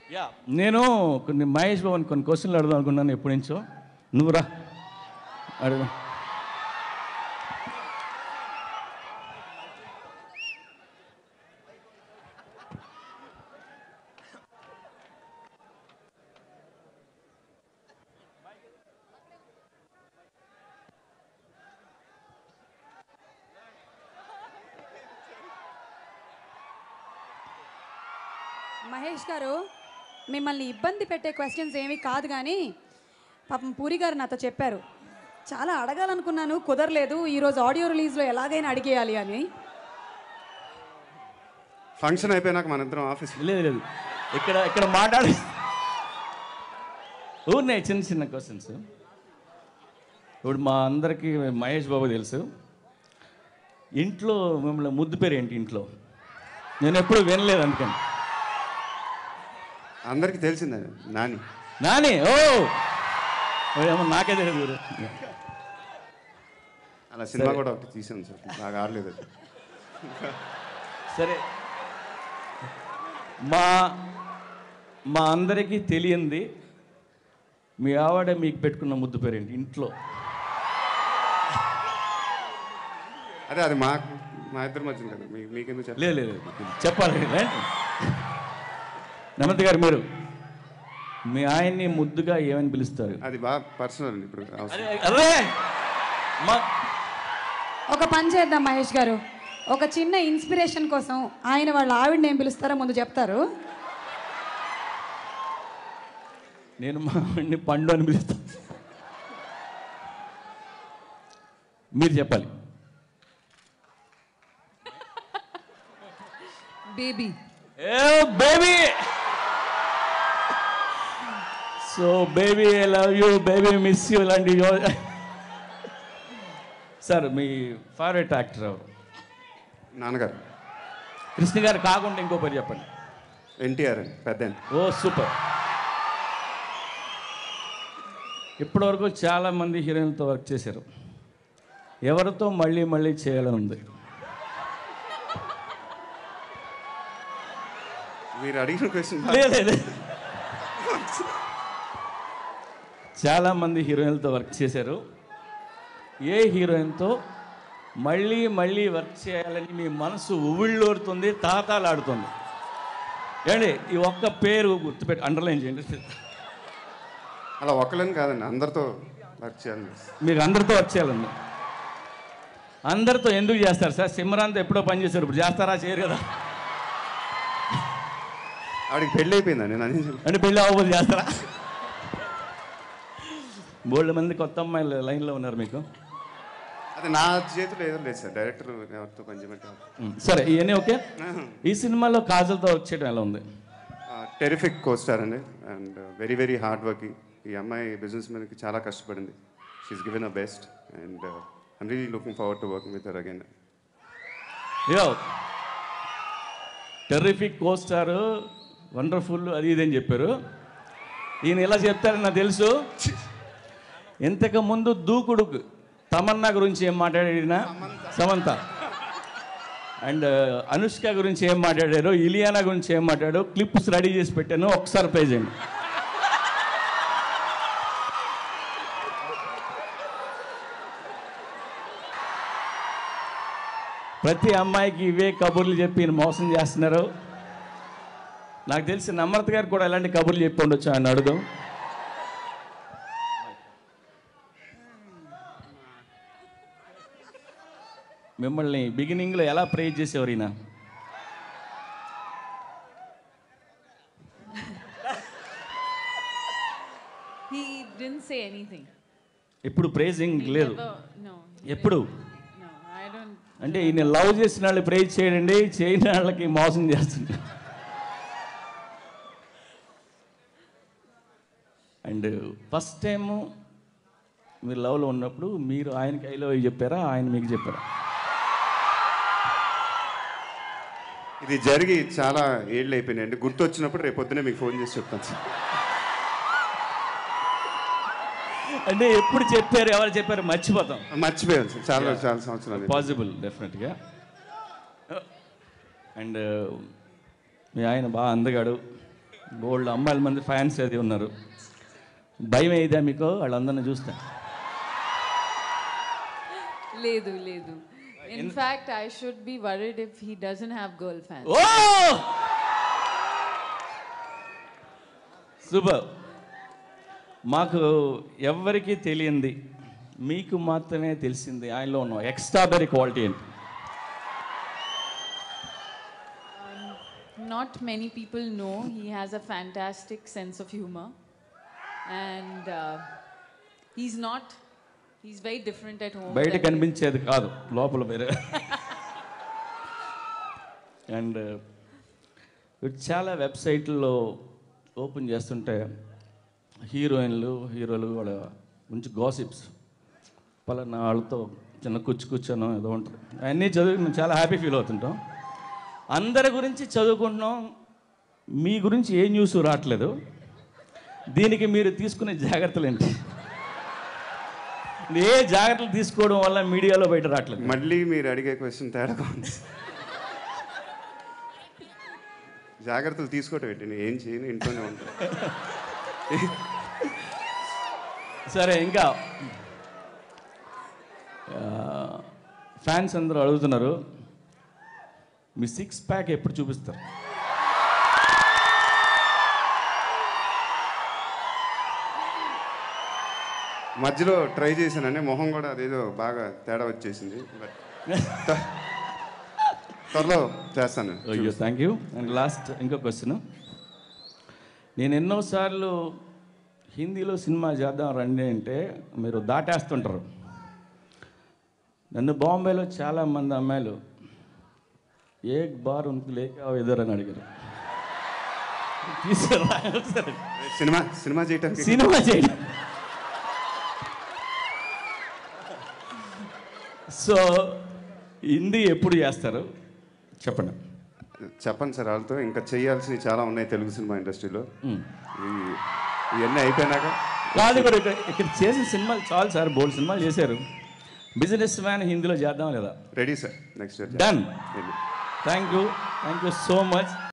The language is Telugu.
యా నేను కొన్ని మహేష్ బాబుని కొన్ని క్వశ్చన్లు అడుగుదాం అనుకున్నాను ఎప్పటి నుంచో నువ్వు రా అడుగు మహేష్ గారు మిమ్మల్ని ఇబ్బంది పెట్టే క్వశ్చన్స్ ఏమీ కాదు కానీ పాపం పూరి గారు నాతో చెప్పారు చాలా అడగాలనుకున్నాను కుదరలేదు ఈరోజు ఆడియో రిలీజ్లో ఎలాగైనా అడిగేయాలి అని ఫంక్షన్ అయిపోయినాక మన ఇద్దరం ఆఫీస్ లేదు లేదు ఇక్కడ ఇక్కడ మాట్లాడు ఊరినాయి చిన్న చిన్న క్వశ్చన్స్ ఇప్పుడు మా అందరికీ మహేష్ బాబు తెలుసు ఇంట్లో మిమ్మల్ని ముద్దు పేరు ఏంటి ఇంట్లో నేను ఎప్పుడు వినలేదు అందుకని అందరికీ తెలిసిందే నాని నాని ఓ ఓ, ఏమో నాకే తెలియదు గురు. అలా సినిమా కూడా ఒకటి తీసాను సార్ నాకు ఆడలేదు అది. సరే మా మా అందరికీ తెలియంది మీ ఆవిడ మీకు పెట్టుకున్న ముద్దు పేరేంటి ఇంట్లో అదే అది మా మా ఇద్దరి మధ్యన కదా మీ మీకెందుకు చెప్పాలి లేదు లేదు లేదు. చెప్పాలి రండి. నమంత్ గారు మీరు మీ ఆయన్ని ముద్దుగా ఏమని పిలుస్తారు అది బాగా పర్సనల్ అండి ఇప్పుడు అవసరం అరే అరే మా ఒక పని చేద్దాం మహేష్ గారు ఒక చిన్న ఇన్స్పిరేషన్ కోసం ఆయన వాళ్ళ ఆవిడని ఏం పిలుస్తారో ముందు చెప్తారు నేను మా ఆవిడ్ని పండు అని పిలుస్తాను మీరు చెప్పాలి బేబీ ఏ baby so baby I love you baby miss you ఇలాంటి సార్ మీ ఫేవరెట్ యాక్టర్ ఎవరు నాన్నగారు కృష్ణ గారు కాకుండా ఇంకో పేరు చెప్పండి ఎన్టీఆర్ అండి పెద్ద ఆయన. ఓ సూపర్ ఇప్పటివరకు చాలా మంది హీరోయిన్లతో వర్క్ చేశారు ఎవరితో మళ్ళీ మళ్ళీ చేయాలని ఉంది మీరు అడిగిన క్వశ్చన్ లేదు లేదు. చాలా మంది హీరోయిన్లతో వర్క్ చేశారు ఏ హీరోయిన్తో మళ్ళీ మళ్ళీ వర్క్ చేయాలని మీ మనసు ఉవ్విళ్ళూరుతుంది తాతాలాడుతుంది ఏమండి ఈ ఒక్క పేరు గుర్తుపెట్టి అండర్లైన్ చేయండి అలా ఒక్కలని కాదండి అందరితో వర్క్ చేయాలి మీకు అందరితో వర్క్ చేయాలండి అందరితో ఎందుకు చేస్తారు సార్ సిమరాన్తో ఎప్పుడో పని చేశారు ఇప్పుడు చేస్తారా చేయరు కదా ఆవిడకి పెళ్ళి అయిపోయిందండి నేను అనేది అంటే పెళ్ళి అవ్వబోదు చేస్తారా బోల్డ్ మంది కొత్త అమ్మాయిలు లైన్లో ఉన్నారు మీకు అది నా చేతిలో ఏదో లేదు సార్ డైరెక్టర్ ఎవరితో పని చేయమంటే ఉమ్, సరే ఇవన్నీ ఓకే ఈ సినిమాలో కాజల్తో వర్క్ చేయడం ఎలా ఉంది టెరిఫిక్ కోస్టార్ అండి and very very hard working ఈ అమ్మాయి బిజినెస్ మ్యాన్కి చాలా కష్టపడింది she's given a best and I'm really looking forward to working with her again yo terrific costar wonderful అది ఇది అని చెప్పారు ఈయన ఎలా చెప్తారని నాకు తెలుసు ఇంతకు ముందు దూకుడు తమన్నా గురించి ఏం మాట్లాడినా సమంత అండ్ అనుష్క గురించి ఏం మాట్లాడారు ఇలియానా గురించి ఏం మాట్లాడారు క్లిప్స్ రెడీ చేసి పెట్టాను ఒకసారి ప్లే చేయండి ప్రతి అమ్మాయికి ఇవే కబుర్లు చెప్పి ఈయన మోసం చేస్తున్నారు నాకు తెలిసి నమ్రత గారు కూడా ఎలాంటి కబుర్లు చెప్పి ఉండొచ్చు ఆయన అడుగుదాం మిమ్మల్ని బిగినింగ్లో ఎలా ప్రేజ్ చేసేవారు ఈయన హీ డెంట్ సే ఎనీథింగ్ ఎప్పుడు ప్రేజింగ్ లేదు నో ఎప్పుడు నో ఐ డోంట్ అంటే ఈయన లవ్ చేసిన వాళ్ళు ప్రేజ్ చేయండి చేయని వాళ్ళకి మోసం చేస్తుంది అండ్ ఫస్ట్ టైము మీరు లవ్లో ఉన్నప్పుడు మీరు ఆయనకి ఐ లవ్ చెప్పారా ఆయన మీకు చెప్పారా ఇది జరిగి చాలా ఏళ్ళు అయిపోయినాయండి గుర్తు వచ్చినప్పుడు రేపు పొద్దునే మీకు ఫోన్ చేసి చెప్తాను సార్ అంటే ఎప్పుడు చెప్పారు ఎవరు చెప్పారు మర్చిపోతాం మర్చిపోయాను సార్ చాలా చాలా సంవత్సరాలు పాసిబుల్ డెఫినెట్గా అండ్ మీ ఆయన బాగా అందగాడు బోల్డ్ అమ్మాయిల మంది ఫ్యాన్స్ అది ఉన్నారు భయం అయిదా మీకు వాళ్ళందరిని చూస్తే Ledu, Ledu. In fact, I should be worried if he doesn't have girl fans. Oh super మాకు ఎవ్వరికీ తెలియంది మీకు మాత్రమే తెలిసింది ఆయనలో ఉన్న ఎక్స్ట్రాబెరీ క్వాలిటీ ఏంటి Not many people know he has a fantastic sense of humor. And uh, he's not, he's very different at home. బయట than- కనిపించేది కాదు లోపల వేరే అండ్ చాలా వెబ్సైట్లో ఓపెన్ చేస్తుంటే హీరోయిన్లు హీరోలు వాళ్ళ గురించి గాసిప్స్ పలానా వాళ్ళతో చిన్న కుచ్చు కూర్చోను ఏదో ఉంటుంది అవన్నీ చదివి మేము చాలా హ్యాపీ ఫీల్ అవుతుంటాం అందరి గురించి చదువుకుంటున్నాం మీ గురించి ఏ న్యూస్ రావట్లేదు దీనికి మీరు తీసుకునే జాగ్రత్తలు ఏంటి ఏ జాగ్రత్తలు తీసుకోవడం వల్ల మీడియాలో బయట రావట్లేదు మళ్ళీ మీరు అడిగే క్వశ్చన్ తేడాగా ఉంది జాగ్రత్తలు తీసుకోవటం ఏంటి నేను ఏం చేయను ఇంట్లోనే ఉంటాను సరే ఇంకా ఫ్యాన్స్ అందరూ అడుగుతున్నారు మీ సిక్స్ ప్యాక్ ఎప్పుడు చూపిస్తారు మధ్యలో ట్రై చేశానండి మొహం కూడా అదేదో బాగా తేడా వచ్చేసింది బట్ త్వరలో చేస్తాను అయ్యో థ్యాంక్ యూ అండ్ లాస్ట్ ఇంకో క్వశ్చన్ నేను ఎన్నోసార్లు హిందీలో సినిమా చేద్దాం రండి అంటే మీరు దాటేస్తుంటారు నన్ను బాంబేలో చాలా మంది అమ్మాయిలు ఏక్ బార్ ఉనికి లేక ఎదురు అని అడిగారు తీసుకురా ఒకసారి. సినిమా సినిమా చేయటానికి సినిమా చేయడం సో హిందీ ఎప్పుడు చేస్తారు చెప్పండి చెప్పండి సార్ వాళ్ళతో ఇంకా చేయాల్సినవి చాలా ఉన్నాయి తెలుగు సినిమా ఇండస్ట్రీలో మ్. ఈ- ఇవన్నీ అయిపోయినాక కాదు కూడా ఇక్కడ ఇక్కడ చేసిన సినిమాలు చాలు సార్ బోల్డ్ సినిమాలు చేశారు బిజినెస్ మ్యాన్ హిందీలో చేద్దాం లేదా ready sir next year done thank you thank you so much